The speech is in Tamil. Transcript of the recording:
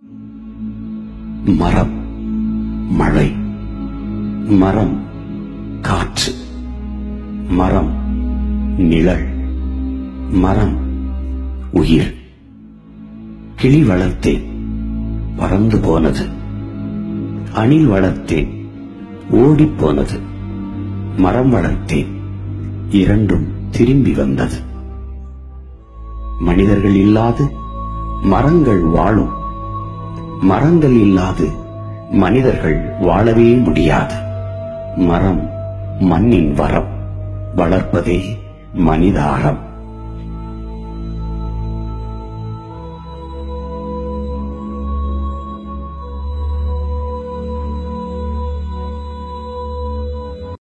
மரம் மழை மரம் காற்று மரம் நிழல் மரம் உயிர் கிளி வளர்த்தேன் பறந்து போனது அணில் வளர்த்தேன் ஓடிப் போனது மரம் வளர்த்தேன் இரண்டும் திரும்பி வந்தது மனிதர்கள் இல்லாது மரங்கள் வாழும் மரங்கள் இல்லாது மனிதர்கள் வாழவே முடியாது மரம் மண்ணின் வரம் வளர்ப்பதே மனித அறம்